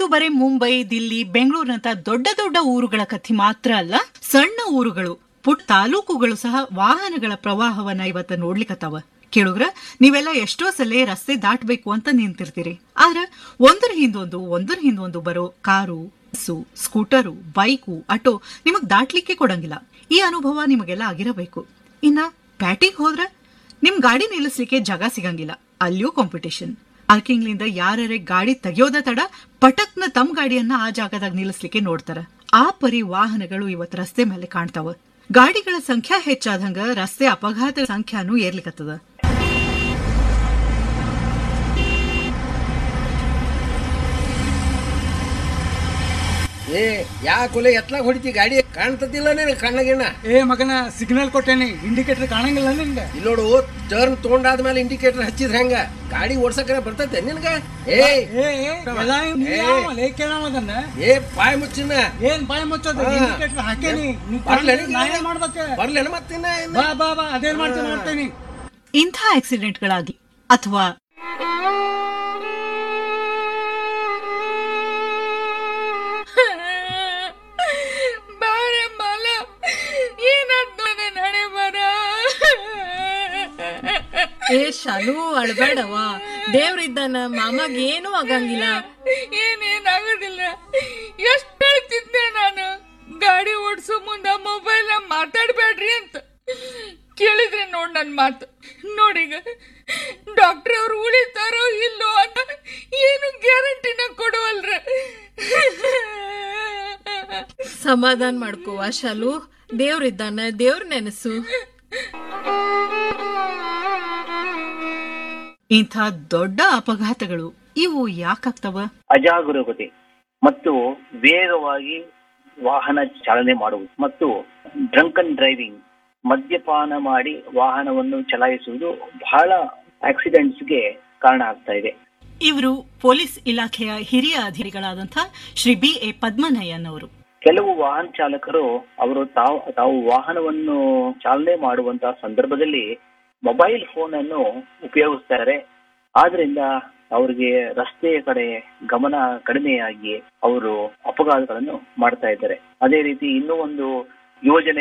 ಬರೀ ಮುಂಬೈ ದಿಲ್ಲಿ ಬೆಂಗಳೂರಿನಂತ ದೊಡ್ಡ ದೊಡ್ಡ ಊರುಗಳ ಕಥೆ ಮಾತ್ರ ಅಲ್ಲ ಸಣ್ಣ ಊರುಗಳು ಪುಟ್ ತಾಲೂಕುಗಳು ಸಹ ವಾಹನಗಳ ಪ್ರವಾಹವನ್ನ ಇವತ್ತ ನೋಡ್ಲಿಕ್ಕತ್ತಾವ ಕೇಳುಗ್ರ ನೀವೆಲ್ಲ ಎಷ್ಟೋ ಸಲ ರಸ್ತೆ ದಾಟಬೇಕು ಅಂತ ನಿಂತಿರ್ತೀರಿ ಆದ್ರ ಒಂದರ ಹಿಂದೊಂದು ಒಂದರ ಹಿಂದೊಂದು ಬರೋ car bus scooter bike auto ನಿಮಗ್ ದಾಟ್ಲಿಕ್ಕೆ ಕೊಡಂಗಿಲ್ಲ ಈ ಅನುಭವ ನಿಮಗೆಲ್ಲ ಆಗಿರಬೇಕು ಇನ್ನ ಪ್ಯಾಟಿಗ್ ಹೋದ್ರ ನಿಮ್ ಗಾಡಿ ನಿಲ್ಲಿಸ್ಲಿಕ್ಕೆ ಜಾಗ ಸಿಗಂಗಿಲ್ಲ ಅಲ್ಲಿಯೂ ಕಾಂಪಿಟೇಷನ್ ಪಾರ್ಕಿಂಗ್ಲಿಂದ ಯಾರೇ ಗಾಡಿ ತೆಗಿಯೋದ ತಡ ಪಟಕ್ನ ತಮ್ಮ ಗಾಡಿಯನ್ನ ಆ ಜಾಗದಾಗ ನಿಲ್ಲಿಸ್ಲಿಕ್ಕೆ ನೋಡ್ತಾರ ಆ ಪರಿ ವಾಹನಗಳು ಇವತ್ ರಸ್ತೆ ಮೇಲೆ ಕಾಣ್ತಾವ ಗಾಡಿಗಳ ಸಂಖ್ಯಾ ಹೆಚ್ಚಾದಂಗ ರಸ್ತೆ ಅಪಘಾತ ಸಂಖ್ಯಾನು ಏರ್ಲಿಕತ್ತದ ಏ ಯಾ ಕೊಲೆ ಎತ್ಲಾಗ ಹೊಡಿತಿ ಗಾಡಿ ಕಾಣ್ತದಿಲ್ಲ ನೀನು ಕಣ್ಣಗಿಣ್ಣ ಏ ಮಗನ ಸಿಗ್ನಲ್ ಕೊಟ್ಟೇನಿ ಇಂಡಿಕೇಟರ್ ಕಾಣಂಗಿಲ್ಲ ನಿನ್ಗೆ ಇಲ್ಲೋಡು ಟರ್ನ್ ತೊಗೊಂಡಾದ್ಮೇಲೆ ಇಂಡಿಕೇಟರ್ ಹಚ್ಚಿದ್ರ ಹೆಂಗ ಗಾಡಿ ಓಡ್ಸಕ್ರೆ ಬರ್ತೈತೆ ನಿನ್ಗ ಏ ಏ ಏ, ಎಲ್ಲ ಇವ್ನ್ ನೀ ಯಾವ ಲೇ ಕೇಳವ ಅದನ್ನ ಏ ಪಾಯ್ ಮುಚ್ಚಿನ ಏನ್ ಬಾಯ್ ಮುಚ್ಚೋದು ಹಾ. ಇಂಡಿಕೇಟರ್ ಹಾಕೇನಿ ನೀ ಬರ್ಲೇನ ನಾ ಏನ್ ಮಾಡ್ಬೇಕ ಬರ್ಲೇನ ಮತ್ತಿನ್ನ ಇನ್ನ? ಬಾ ಬಾ ಬಾ ಅದೇನ್ ಮಾಡ್ತೀನಿ ಮಾಡ್ತೇನಿ ಇಂಥ ಆಕ್ಸಿಡೆಂಟ್ಗಳಾಗಿ ಅಥವಾ ಬಾರೆ ಮಾಲ ಏನಾದ್ ನನ್ನ ಹಣೆ ಬರ ಏ ಶಾಲು ಅಳ್ಬೇಡವ ದೇವ್ರಿದ್ದಾನ ಮಾಮಾಗ್ ಏನೂ ಆಗಂಗಿಲ್ಲ ಏನೇನಾಗೋದಿಲ್ಲ ಎಷ್ಟು ಹೇಳ್ತಿದ್ದೆ ನಾನು ಗಾಡಿ ಓಡಿಸೋ ಮುಂದ ಮೊಬೈಲ್ ಮಾತಾಡ್ಬೇಡ್ರಿ ಅಂತ ಕೇಳಿದ್ರೆ ನೋಡ್ ನನ್ ಮಾತು ನೋಡೀಗ ಡಾಕ್ಟರ್ ಅವ್ರು ಉಳಿತಾರೋ ಇಲ್ಲೋ ಅಂತ ಏನು ಗ್ಯಾರಂಟಿನ ಕೊಡುವಲ್ರ ಸಮಾಧಾನ ಮಾಡ್ಕೋವ ಶಾಲು ದೇವ್ರಿದ್ದಾನ ದೇವ್ರ ನೆನಸು ಇಂಥ ದೊಡ್ಡ ಅಪಘಾತಗಳು ಇವು ಯಾಕಾಗ್ತವ ಅಜಾಗರೂಕತೆ ಮತ್ತು ವೇಗವಾಗಿ ವಾಹನ ಚಾಲನೆ ಮಾಡುವುದು ಮತ್ತು ಡ್ರಂಕನ್ ಡ್ರೈವಿಂಗ್ ಮದ್ಯಪಾನ ಮಾಡಿ ವಾಹನವನ್ನು ಚಲಾಯಿಸುವುದು ಬಹಳ ಆಕ್ಸಿಡೆಂಟ್ಸ್ಗೆ ಕಾರಣ ಆಗ್ತಾ ಇದೆ ಇವರು ಪೊಲೀಸ್ ಇಲಾಖೆಯ ಹಿರಿಯ ಅಧಿಕಾರಿಗಳಾದಂಥ ಶ್ರೀ ಬಿ ಎ ಪದ್ಮನಯನ್ ಅವರು ಕೆಲವು ವಾಹನ ಚಾಲಕರು ಅವರು ತಾವು ತಾವು ವಾಹನವನ್ನು ಚಾಲನೆ ಮಾಡುವಂತಹ ಸಂದರ್ಭದಲ್ಲಿ ಮೊಬೈಲ್ ಫೋನ್ ಅನ್ನು ಉಪಯೋಗಿಸ್ತಾರೆ ಆದ್ರಿಂದ ಅವರಿಗೆ ರಸ್ತೆಯ ಕಡೆ ಗಮನ ಕಡಿಮೆಯಾಗಿ ಅವರು ಅಪಘಾತಗಳನ್ನು ಮಾಡ್ತಾ ಇದ್ದಾರೆ ಅದೇ ರೀತಿ ಇನ್ನೂ ಒಂದು ಯೋಜನೆ